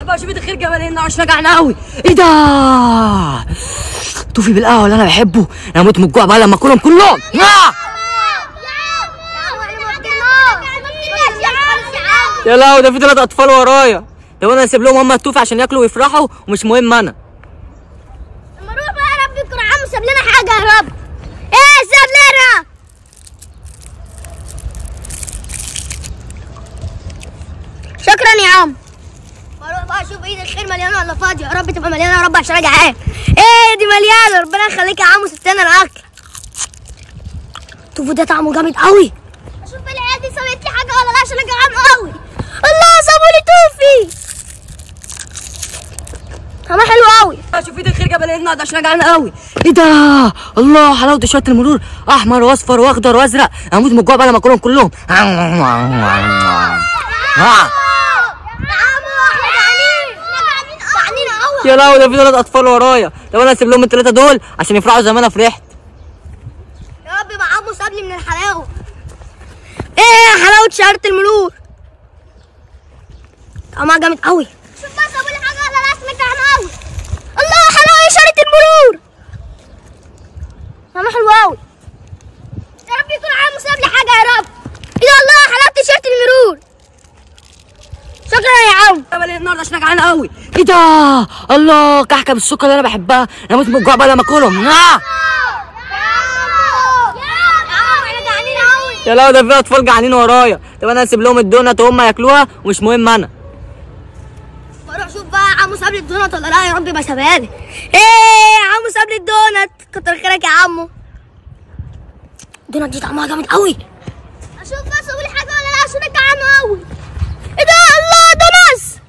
بقى شوفي الخير جبل هنا عشان جعان قوي ايه ده توفي بالقهوه اللي انا بحبه انا هموت من الجوع بقى لما اكلهم كلهم آه! يا لهوي ده في ثلاث اطفال ورايا طب انا هسيب لهم هم التوفي عشان ياكلوا ويفرحوا ومش مهم انا لما نروح بقى يا رب يكون عم ساب لنا حاجه يا رب ايه ساب لنا شكرا يا عم بروح بقى اشوف ايد الخير مليانه ولا فاضيه يا رب تبقى مليانه يا رب عشان انا جعان ايه دي مليانه ربنا يخليك يا عم وستنا الاكل توفو ده طعمه جامد قوي اشوف العيال دي سويت لي حاجه ولا لا عشان انا جعان قوي الله سابوا لي توفي طعمها حلو قوي شوفي الخير جبل هنا ده عشان جعان قوي ايه ده الله حلاوه شويه المرور احمر واصفر واخضر وازرق هموت من الجوع بقى لما اكلهم كلهم آه. يا لهوي ده في ثلاث اطفال ورايا طب انا هسيب لهم الثلاثه دول عشان يفرحوا زي ما انا فرحت يا رب يبقى عمو سابني من الحلاوه ايه حلاوه شهاده المرور طعمها جامد قوي شوف بس ابو لي حاجه ولا لا اسمك قوي الله حلاوه شهاده المرور طعمها حلو قوي يا رب يكون عمو ساب لي حاجه يا رب يا الله حلاوه تيشيرت المرور شكرا يا عم جبل النهارده عشان جعان قوي ايه ده الله كحكه بالسكر اللي انا بحبها انا هموت من الجوع بقى لما اكلهم آه. يا لهوي ده في اطفال جعانين ورايا طب انا هسيب لهم الدونات وهم ياكلوها ومش مهم انا بروح اشوف بقى عمو ساب لي الدونات ولا لا يا رب يبقى سابها لي ايه عمو ساب لي الدونات كتر خيرك يا عمو الدونات دي طعمها جامد قوي اشوف بس اقول حاجه ولا لا عشان جعان قوي ايه ده الله دونس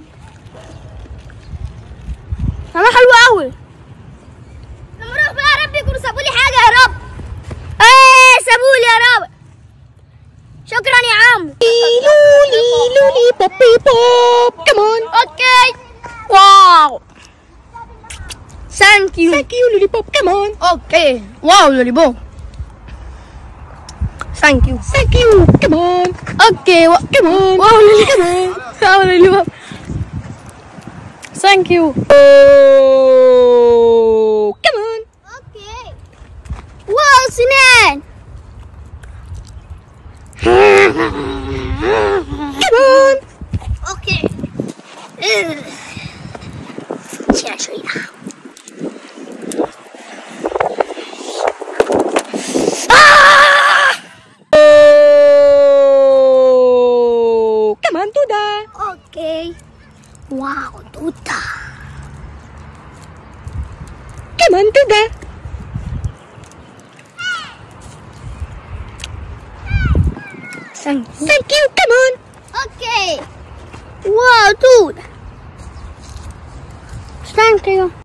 طعمها حلو قوي لما اروح بقى يا رب يكونوا سابوا لي حاجه يا رب ايه سابوا لي يا رب شكرا يا عم لولي لولي بوبي بوب كمان اوكي واو ثانك يو ثانك يو لولي بوب كمان اوكي واو لوليبوب ثانك يو ثانك يو كمان اوكي و... كمان واو لوليبوب واو لوليبوب ثانك يو كمان اوكي واو سنان كمان اوكي شيء شوي كمان تودا اوكي واو توتا كمان تودا ثانك يو ثانك يو كمان اوكي واو توتا ثانك يو